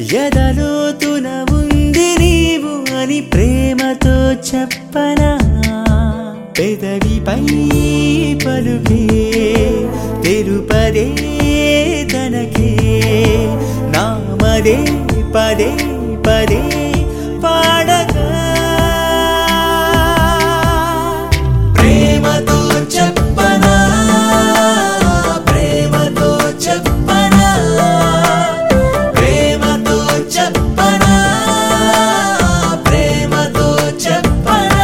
ఎదలోతున ఉంది నీవు అని ప్రేమతో చెప్పనా పెదవిపై పలుకే తెలుపదే తనకే నామదే పదే పదే పాడగా ప్రేమతో చెప్పనా ప్రేమతో చెప్పనా ప్రేమతో చెప్పనా ప్రేమతో చెప్పనా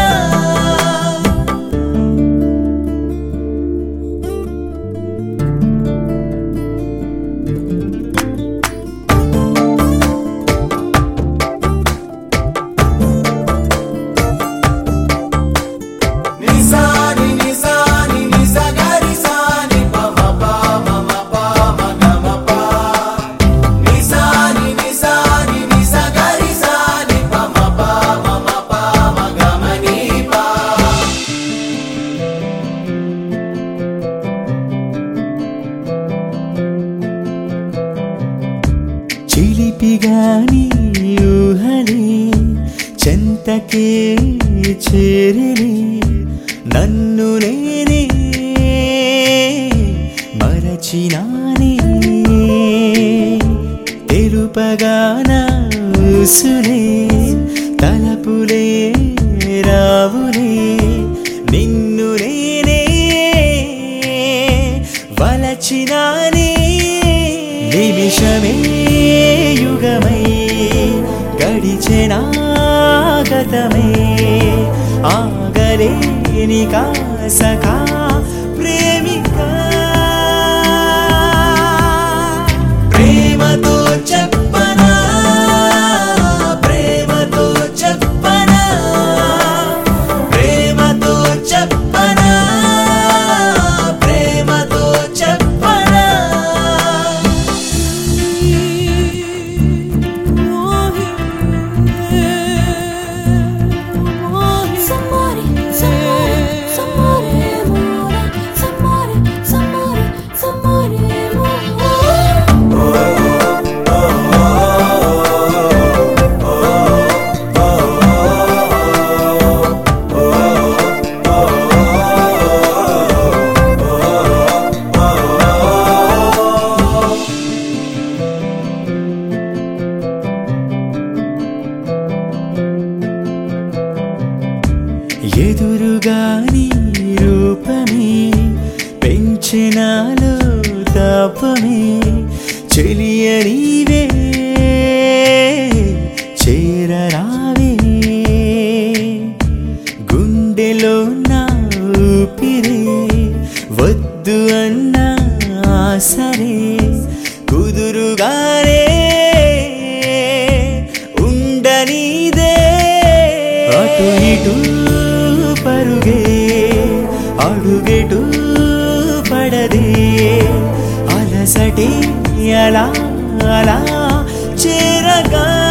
నిసాని నిసాని నిసగరి సాని పమ పమ పమ గమ ప నిసాని నిసాని నిసగరి సాని పమ పమ పమ గమ ని ప చిలిపిగాని ఊహలే చెంతకే చేరలే నన్ను నేనే మరచినానే తెలుపగాన ఊసులే తలపులే రావులే నిన్ను నేనే వలచినానే నిమిషమే యుగమై గడిచెనా గతమే ఆగలేని కాసకా ప్రేమిక ప్రేమతో చెప్పనా ప్రేమతో చెప్పనా ప్రేమతో చెప్పనా ప్రేమతో చెప్పనా Somebody, somebody, somebody more. Somebody, somebody, somebody more. ఎదురుగాని రూపమే పెంచినాలో తాపమే చెలియనివే చేరరావే గుండెలో నా ఊపిరే వద్దు అన్నా సరే కుదురుగానే ఉండనిదే అటు ఇటు పరుగే అడుగెటు పడదే అలసటే అలా అలా చేరగా